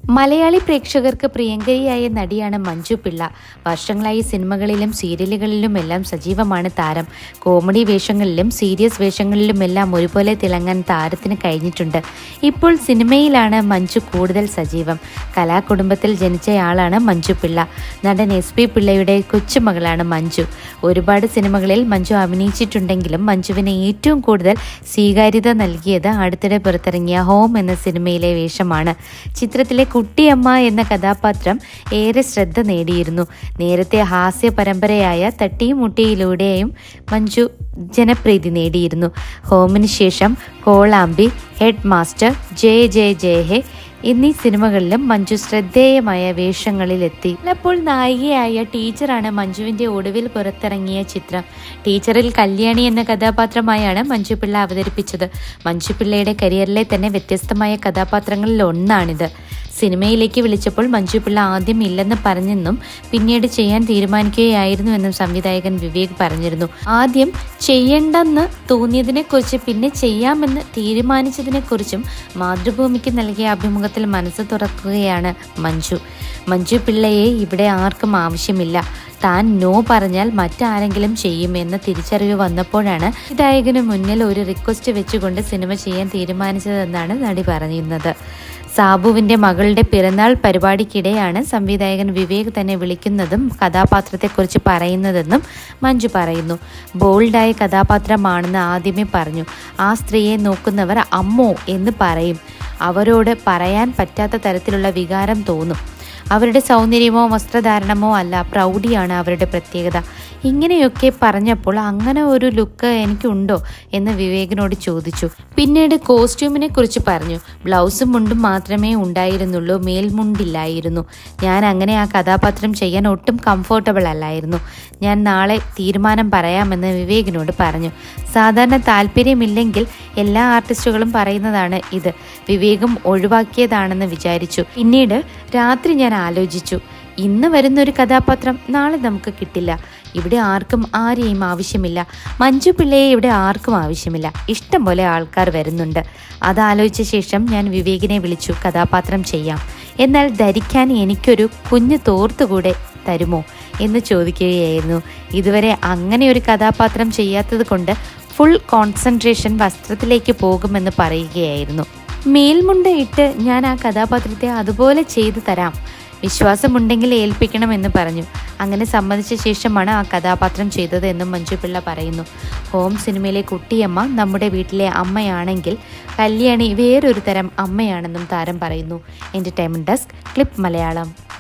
മലയാളി പ്രേക്ഷകർക്ക് പ്രിയങ്കരിയായ നടിയാണ് മഞ്ജു പിള്ള വർഷങ്ങളായി സിനിമകളിലും സീരിയലുകളിലും എല്ലാം സജീവമാണ് താരം കോമഡി വേഷങ്ങളിലും സീരിയസ് വേഷങ്ങളിലും എല്ലാം ഒരുപോലെ തിളങ്ങാൻ താരത്തിന് കഴിഞ്ഞിട്ടുണ്ട് ഇപ്പോൾ സിനിമയിലാണ് മഞ്ജു കൂടുതൽ സജീവം കലാകുടുംബത്തിൽ ജനിച്ചയാളാണ് മഞ്ജു പിള്ള നടൻ എസ് പി പിള്ളയുടെ കൊച്ചുമകളാണ് മഞ്ജു ഒരുപാട് സിനിമകളിൽ മഞ്ജു അഭിനയിച്ചിട്ടുണ്ടെങ്കിലും മഞ്ജുവിന് ഏറ്റവും കൂടുതൽ സ്വീകാര്യത നൽകിയത് അടുത്തിടെ പുറത്തിറങ്ങിയ ഹോം എന്ന സിനിമയിലെ വേഷമാണ് ചിത്രത്തിലെ കുട്ടിയമ്മ എന്ന കഥാപാത്രം ഏറെ ശ്രദ്ധ നേടിയിരുന്നു നേരത്തെ ഹാസ്യ പരമ്പരയായ തട്ടിമുട്ടിയിലൂടെയും മഞ്ജു ജനപ്രീതി നേടിയിരുന്നു ഹോമിന് ശേഷം കോളാമ്പി ഹെഡ് മാസ്റ്റർ ജയ ജയ ജയ ഹെ എന്നീ സിനിമകളിലും മഞ്ജു ശ്രദ്ധേയമായ വേഷങ്ങളിലെത്തി ചിലപ്പോൾ നായികയായ ടീച്ചറാണ് മഞ്ജുവിന്റെ ഒടുവിൽ പുറത്തിറങ്ങിയ ചിത്രം ടീച്ചറിൽ കല്യാണി എന്ന കഥാപാത്രമായാണ് മഞ്ജു പിള്ള അവതരിപ്പിച്ചത് മഞ്ജു പിള്ളയുടെ കരിയറിലെ തന്നെ വ്യത്യസ്തമായ കഥാപാത്രങ്ങളിൽ ഒന്നാണിത് സിനിമയിലേക്ക് വിളിച്ചപ്പോൾ മഞ്ജു പിള്ള ആദ്യം ഇല്ലെന്ന് പറഞ്ഞെന്നും പിന്നീട് ചെയ്യാൻ തീരുമാനിക്കുകയായിരുന്നുവെന്നും സംവിധായകൻ വിവേക് പറഞ്ഞിരുന്നു ആദ്യം ചെയ്യണ്ടെന്ന് തോന്നിയതിനെക്കുറിച്ച് പിന്നെ ചെയ്യാമെന്ന് തീരുമാനിച്ചതിനെക്കുറിച്ചും മാതൃഭൂമിക്ക് നൽകിയ അഭിമുഖത്തിൽ മനസ്സ് തുറക്കുകയാണ് മഞ്ജു മഞ്ജു പിള്ളയെ ഇവിടെ ആർക്കും ആവശ്യമില്ല താൻ നോ പറഞ്ഞാൽ മറ്റാരെങ്കിലും ചെയ്യും എന്ന തിരിച്ചറിവ് വന്നപ്പോഴാണ് വിധായകന് മുന്നിൽ ഒരു റിക്വസ്റ്റ് വെച്ചുകൊണ്ട് സിനിമ ചെയ്യാൻ തീരുമാനിച്ചതെന്നാണ് നടി പറയുന്നത് സാബുവിന്റെ മകളുടെ പിറന്നാൾ പരിപാടിക്കിടെയാണ് സംവിധായകൻ വിവേക് തന്നെ വിളിക്കുന്നതും കഥാപാത്രത്തെക്കുറിച്ച് പറയുന്നതെന്നും മഞ്ജു പറയുന്നു ബോൾഡായ കഥാപാത്രമാണെന്ന് ആദ്യമേ പറഞ്ഞു ആ സ്ത്രീയെ നോക്കുന്നവർ അമ്മോ എന്ന് പറയും അവരോട് പറയാൻ പറ്റാത്ത തരത്തിലുള്ള വികാരം തോന്നും അവരുടെ സൗന്ദര്യമോ വസ്ത്രധാരണമോ അല്ല പ്രൗഢിയാണ് അവരുടെ പ്രത്യേകത ഇങ്ങനെയൊക്കെ പറഞ്ഞപ്പോൾ അങ്ങനെ ഒരു ലുക്ക് എനിക്കുണ്ടോ എന്ന് വിവേകിനോട് ചോദിച്ചു പിന്നീട് കോസ്റ്റ്യൂമിനെ കുറിച്ച് പറഞ്ഞു ബ്ലൗസും മുണ്ടും മാത്രമേ ഉണ്ടായിരുന്നുള്ളൂ മേൽമുണ്ടില്ലായിരുന്നു ഞാൻ അങ്ങനെ ആ കഥാപാത്രം ചെയ്യാൻ ഒട്ടും കംഫർട്ടബിൾ അല്ലായിരുന്നു ഞാൻ നാളെ തീരുമാനം പറയാമെന്ന് വിവേകിനോട് പറഞ്ഞു സാധാരണ താല്പര്യമില്ലെങ്കിൽ എല്ലാ ആർട്ടിസ്റ്റുകളും പറയുന്നതാണ് ഇത് വിവേകം ഒഴിവാക്കിയതാണെന്ന് വിചാരിച്ചു പിന്നീട് രാത്രി ഞാൻ ആലോചിച്ചു ഇന്ന് വരുന്നൊരു കഥാപാത്രം നാളെ നമുക്ക് കിട്ടില്ല ഇവിടെ ആർക്കും ആരെയും ആവശ്യമില്ല മഞ്ജു പിള്ളയെ ഇവിടെ ആർക്കും ആവശ്യമില്ല ഇഷ്ടം പോലെ ആൾക്കാർ വരുന്നുണ്ട് അതാലോചിച്ച ശേഷം ഞാൻ വിവേകിനെ വിളിച്ചു കഥാപാത്രം ചെയ്യാം എന്നാൽ ധരിക്കാൻ എനിക്കൊരു കുഞ്ഞു തോർത്തുകൂടെ തരുമോ എന്ന് ചോദിക്കുകയായിരുന്നു ഇതുവരെ അങ്ങനെ ഒരു കഥാപാത്രം ചെയ്യാത്തത് കൊണ്ട് ഫുൾ കോൺസെൻട്രേഷൻ വസ്ത്രത്തിലേക്ക് പോകുമെന്ന് പറയുകയായിരുന്നു മേൽമുണ്ട് ഇട്ട് ഞാൻ ആ കഥാപാത്രത്തെ അതുപോലെ ചെയ്തു തരാം വിശ്വാസമുണ്ടെങ്കിൽ ഏൽപ്പിക്കണമെന്ന് പറഞ്ഞു അങ്ങനെ സമ്മതിച്ച ശേഷമാണ് ആ കഥാപാത്രം ചെയ്തത് എന്നും മഞ്ജു പിള്ള പറയുന്നു ഹോം സിനിമയിലെ കുട്ടിയമ്മ നമ്മുടെ വീട്ടിലെ അമ്മയാണെങ്കിൽ കല്യാണി വേറൊരു തരം അമ്മയാണെന്നും താരം പറയുന്നു എൻ്റർടൈൻമെൻറ്റ് ഡെസ്ക് ക്ലിപ്പ് മലയാളം